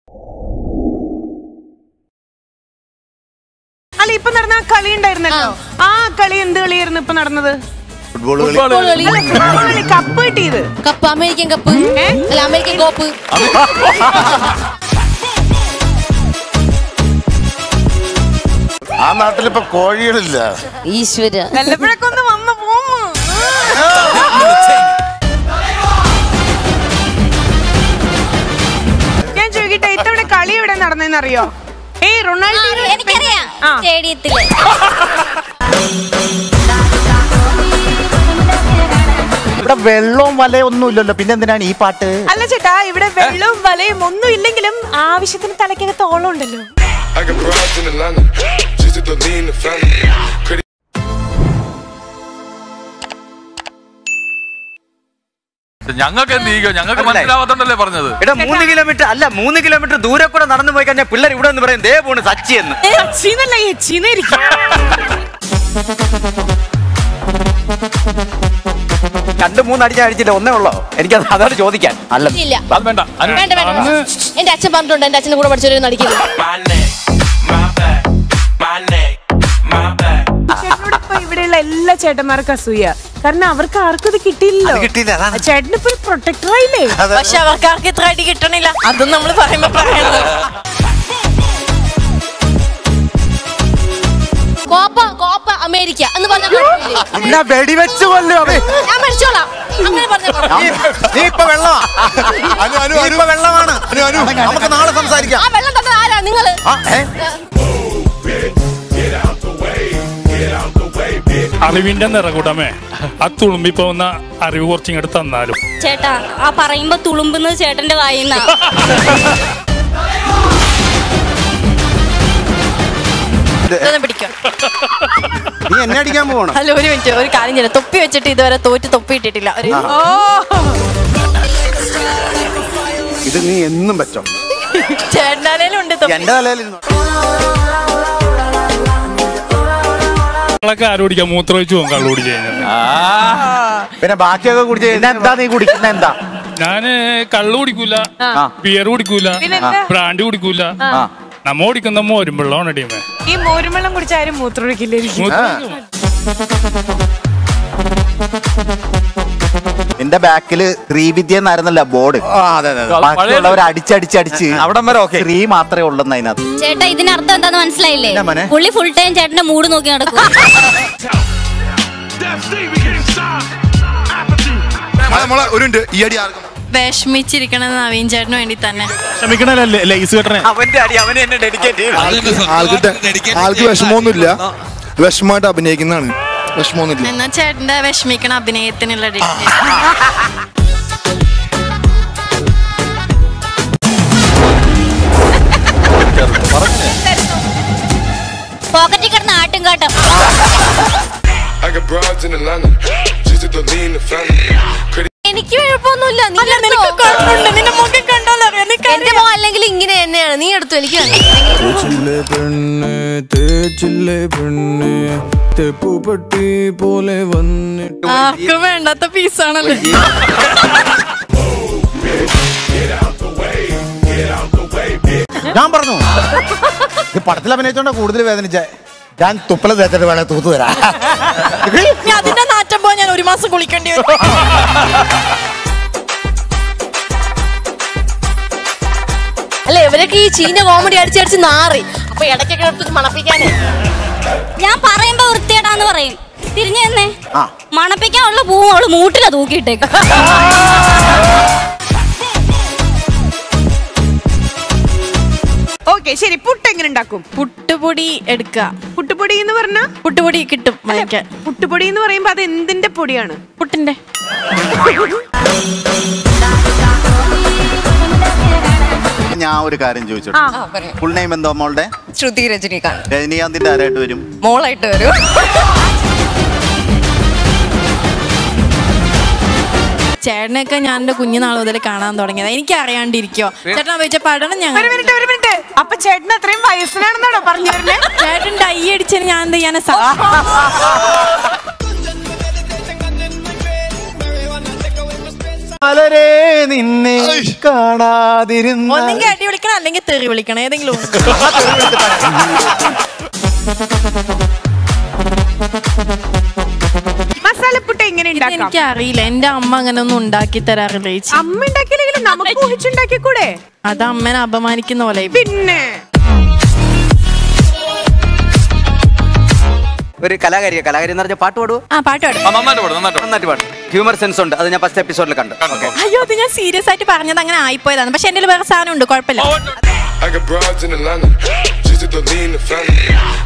അല്ല ഇപ്പൊ നടന്ന ആ കളി ഉണ്ടായിരുന്നല്ലോ ആ കളി എന്ത് കളിയായിരുന്നു ഇപ്പൊ നടന്നത് ഫുട്ബോൾ കളി ഫുട്ബോൾ കളി ഫുട്ബോൾ കളി കപ്പ് കിട്ടിയത് കപ്പ് അമേരിക്കൻ കപ്പ് ഏ? അല്ല അമേരിക്കൻ കോപ്പ് ആ നാട്ടിലിപ്പോ കോഴികളില്ല ഈശ്വര വല്ലപ്പോഴൊക്കെ ഒന്ന് വന്ന് പോന്നു ഞാൻ ചോദിക്കട്ടെ ഇത്തവണ കളി എവിടെ നടന്നെന്ന് അറിയോ ഏയ് റൊണാൾഡോ എനിക്കറിയാം ആ. സ്റ്റേഡിയത്തില് ഇവിടെ വെള്ളവും വലയും ഒന്നും ഇല്ലല്ലോ പിന്നെ എന്തിനാണ് ഈ പാട്ട് അല്ല ചേട്ടാ ഇവിടെ വെള്ളവും വലയും ഒന്നും ഇല്ലെങ്കിലും ആവശ്യത്തിന് തലയ്ക്കകത്ത് ഓളം ഉണ്ടല്ലോ I got broads in Atlanta, just to lean the family. Credit ഞങ്ങൾക്ക് എന്ത് ചെയ്യോ ഞങ്ങൾക്ക് മനസ്സിലാവാത്തോണ്ടല്ലേ പറഞ്ഞത് എടാ മൂന്ന് കിലോമീറ്റർ അല്ല മൂന്ന് കിലോമീറ്റർ ദൂരെ കൂടെ നടന്നു പോയി കഴിഞ്ഞാൽ പിള്ളേർ ഇവിടെ എന്ന് പറയും ദേ പോണ് സച്ചി എന്ന് അച്ചീന്നല്ല എച്ചീന്നായിരിക്കും രണ്ട് മൂന്ന് അടിച്ച അടിച്ചില്ല ഒന്നേ ഉള്ളോ എനിക്കത് അതാണ് ചോദിക്കാൻ അല്ല ഇല്ല അത് വേണ്ട അനു- വേണ്ട വേണ്ട എന്റെ അച്ഛൻ പറഞ്ഞിട്ടുണ്ട് എന്റെ അച്ഛന്റെ കൂടെ പഠിച്ചൊരു നടിക്കുന്നത് my neck, my back, my neck, my back. ചേട്ടനോട് ഇപ്പൊ ഇവിടെയുള്ള എല്ലാ ചേട്ടന്മാർക്കും അസൂയ കാരണം അവർക്ക് ആർക്കും ഇത് കിട്ടിയില്ലല്ലോ അത് കിട്ടിയില്ല, അതാണ്. ചേട്ടന് ഇപ്പൊ പ്രൊട്ടക്ടർ ആയില്ലേ പക്ഷെ അവർക്ക് ആർക്ക് ഇത്ര അടി കിട്ടണില്ല അതും നമ്മൾ പറയുമ്പോ പറയണത് കോപ്പ കോപ്പ അമേരിക്ക എന്ന് പറഞ്ഞ കുഴപ്പമില്ലേ? പിന്നെ വെടിവെച്ച് കൊല്ലോ ഞാൻ മരിച്ചോളാം അങ്ങനെ പറഞ്ഞ നീ ഇപ്പൊ വെള്ളമാ അനു അനു നീ അനു ഇപ്പൊ വെള്ളമാണ് അനു അനു നമുക്ക് നാളെ സംസാരിക്കാം ആ വെള്ളം തന്നത് ആരാ നിങ്ങള് ആ, ഏ? അറിവിന്റെ നിറകൂട്ടമേ ആ തുളുമ്പി പോകുന്ന അറിവ് കുറച്ചിങ്ങോട്ട് തന്നാലും ചേട്ടാ ആ പറയുമ്പോ തുളുമ്പുന്നത് ചേട്ടന്റെ വായിന്നാ ഇതൊന്ന് പിടിക്കാം നീ എന്നെ അടിക്കാൻ പോകണം അല്ല ഒരു മിനിറ്റ് ഒരു കാര്യം ചെയ്യാം തൊപ്പി വെച്ചിട്ട് ഇതുവരെ തോറ്റ് തൊപ്പി ഇട്ടിട്ടില്ല ഒരു ഇത് നീ എന്നും വെച്ചോ ചേട്ടനാലും ഉണ്ട് തൊപ്പി എന്റെ തലയിൽ ഇരുന്നോ. ളൊക്കെ ആര് കുടിക്കാം മൂത്രം ഒഴിച്ച് പോകും കള്ളു കുടിച്ച് കഴിഞ്ഞാൽ പിന്നെ ബാക്കിയൊക്കെ കുടിച്ച് പിന്നെ എന്താ നീ കുടിക്കുന്ന എന്താ ഞാന് കള്ളു കുടിക്കൂല ബിയർ കുടിക്കൂല പിന്നെന്താ? ബ്രാൻഡ് കുടിക്കൂല ആ നമ്മ കുടിക്കുന്ന മോരും വെള്ളമാണ് ടീമേ ഈ മോരുമെള്ളം കുടിച്ച് ആരും മൂത്രമൊഴിക്കില്ലായിരിക്കും മൂത്രം ഒഴിക്കും. നിന്റെ ബാക്കില് ശ്രീവിദ്യ എന്നായിരുന്നല്ല ബോർഡ് ആ അതെ അതെ അതെ. ബാക്കിയുള്ളവർ അടിച്ചടിച്ചടിച്ച് അവിടം വരെ ഓക്കെ സ്ത്രീ മാത്രമേ ഉള്ളെന്ന് അതിനകത്ത് ചേട്ടാ ഇതിനർത്ഥം എന്താന്ന് മനസ്സിലായില്ലേ എന്നാ മോനെ? പുള്ളി ഫുൾ ടൈം ചേട്ടന്റെ മൂഡ് നോക്കി നടക്കും മോളെ, മോളെ ഒരു മിനിറ്റ് ഈ അടി ആർക്കും വിഷമിച്ചിരിക്കണത് നവീൻ ചേട്ടന് വേണ്ടി തന്നെ ക്ഷമിക്കണല്ലേ ലൈസ് കെട്ടണേ അവന്റെ അടി അവനെ എന്നെ ഡെഡിക്കേറ്റ് ചെയ്യും ആൾക്ക് ടെ- ആൾക്ക് വിഷമമൊന്നുമില്ല വിഷമമായിട്ട് അഭിനയിക്കുന്നതാണ് വിഷമമൊന്നുമില്ല എന്നാ ചേട്ടന്റെ വിഷമിക്കണ അഭിനയത്തിനുള്ള dedication. പോക്കറ്റിൽ കിടന്ന ആട്ടും കാട്ടം I got broads in Atlanta, just to lean the family. Credit എനിക്ക് കുഴപ്പമൊന്നുമില്ല നീ എടുത്തോ. എന്റെ മോ അല്ലെങ്കിൽ ഇങ്ങനെ തന്നെയാണ് നീ എടുത്തു എനിക്ക് വേണ്ട. തേച്ചില്ലേ പെണ്ണ് തേച്ചില്ലേ പെണ്ണ് തെപ്പുപെട്ടി പോലെ വന്നിട്ട് ആർക്കും വേണ്ടാത്ത പീസാണല്ലോ ഞാൻ പറഞ്ഞു ഈ പടത്തിൽ അഭിനയിച്ചോണ്ടാ കൂടുതൽ വേദനിച്ച ഞാൻ തുപ്പല തേച്ചിട്ട് വേണേ തൂത്തു തരാം ഇനി അതിന്റെ നാറ്റം പോയി ഞാൻ ഒരു മാസം കുളിക്കേണ്ടി വരും അല്ല ഇവരൊക്കെ ഈ ചീന കോമഡി അടിച്ചടിച്ച് നാറി അപ്പൊ ഇടയ്ക്കൊക്കെ എടുത്ത് മണപ്പിക്കാനേ ഞാൻ പറയുമ്പോ വൃത്തിയേടാന്ന് പറയും തിരിഞ്ഞു തന്നെ ആ. മണപ്പിക്കാനുള്ള പൂവ് അവള് മൂട്ടിലാ തൂക്കിയിട്ടേക്ക് ഓക്കെ ശരി പുട്ട് എങ്ങനെ ഉണ്ടാക്കും പുട്ടുപൊടി എടുക്കുക പുട്ടുപൊടി എന്ന് പറഞ്ഞ പുട്ടുപൊടി കിട്ടും വാങ്ങിക്കാൻ പുട്ടുപൊടി എന്ന് പറയുമ്പോ അത് എന്തിന്റെ പൊടിയാണ് പുട്ടിന്റെ ഞാൻ ഒരു കാര്യം ചോദിച്ചോട്ടെ ഫുൾ നെയിം എന്തോ മോളുടെ ശ്രുതി രജനീകാന്ത് രജനീകാന്തിന്റെ ആരായിട്ട് വരും മോളായിട്ട് വരും ചേട്ടനൊക്കെ ഞാൻ എന്റെ കുഞ്ഞുനാൾ മുതൽ കാണാൻ തുടങ്ങിയത് എനിക്ക് അറിയാണ്ടിരിക്കോ ചേട്ടൻ ചോദിച്ച പഠനം ഞങ്ങൾ ഒരു മിനിറ്റ് ഒരു മിനിറ്റ് അപ്പൊ ചേട്ടൻ അത്രയും വയസ്സിനാണെന്നാണോ പറഞ്ഞു വരുന്നേ ചേട്ടൻ ഡൈ അടിച്ചതിന് ഞാൻ എന്ത് ചെയ്യാനാ സ- വളരെ നിന്നെ കാണാതിരുന്ന ഒന്നെങ്കിൽ അടി വിളിക്കണം അല്ലെങ്കിൽ തെറി വിളിക്കണം ഏതെങ്കിലും ഒന്ന്. മസാലപ്പുട്ട എങ്ങനെ ഉണ്ടാക്കാം എനിക്ക് അറിയില്ല എന്റെ അമ്മ അങ്ങനെ ഒന്നും ഉണ്ടാക്കി തരാറില്ല ചേച്ചി അമ്മ ഉണ്ടാക്കിയില്ലെങ്കിലും നമുക്ക് ഊഹിച്ചുണ്ടാക്കി കൂടെ അത് അമ്മനെ അപമാനിക്കുന്ന പോലെ പിന്നെ ഒരു കലാകാരിയ കലാകാരി എന്ന് പറഞ്ഞ പാട്ട് പാടുവോ ആ പാട്ട് പാടും ആ, നന്നായിട്ട് പാടും നന്നായിട്ട് പാടും. നന്നായിട്ട് പാടും ഹ്യൂമർ സെൻസ് ഉണ്ട് അത് ഞാൻ ഫസ്റ്റ് എപ്പിസോഡിൽ കണ്ടു ഓക്കെ അയ്യോ അത് ഞാൻ സീരിയസ് ആയിട്ട് പറഞ്ഞത് അങ്ങനെ ആയിപ്പോയതാണ് പക്ഷെ എന്റെ വേറെ സാധനം ഉണ്ട് കുഴപ്പമില്ല I got broads in Atlanta, just to lean the family.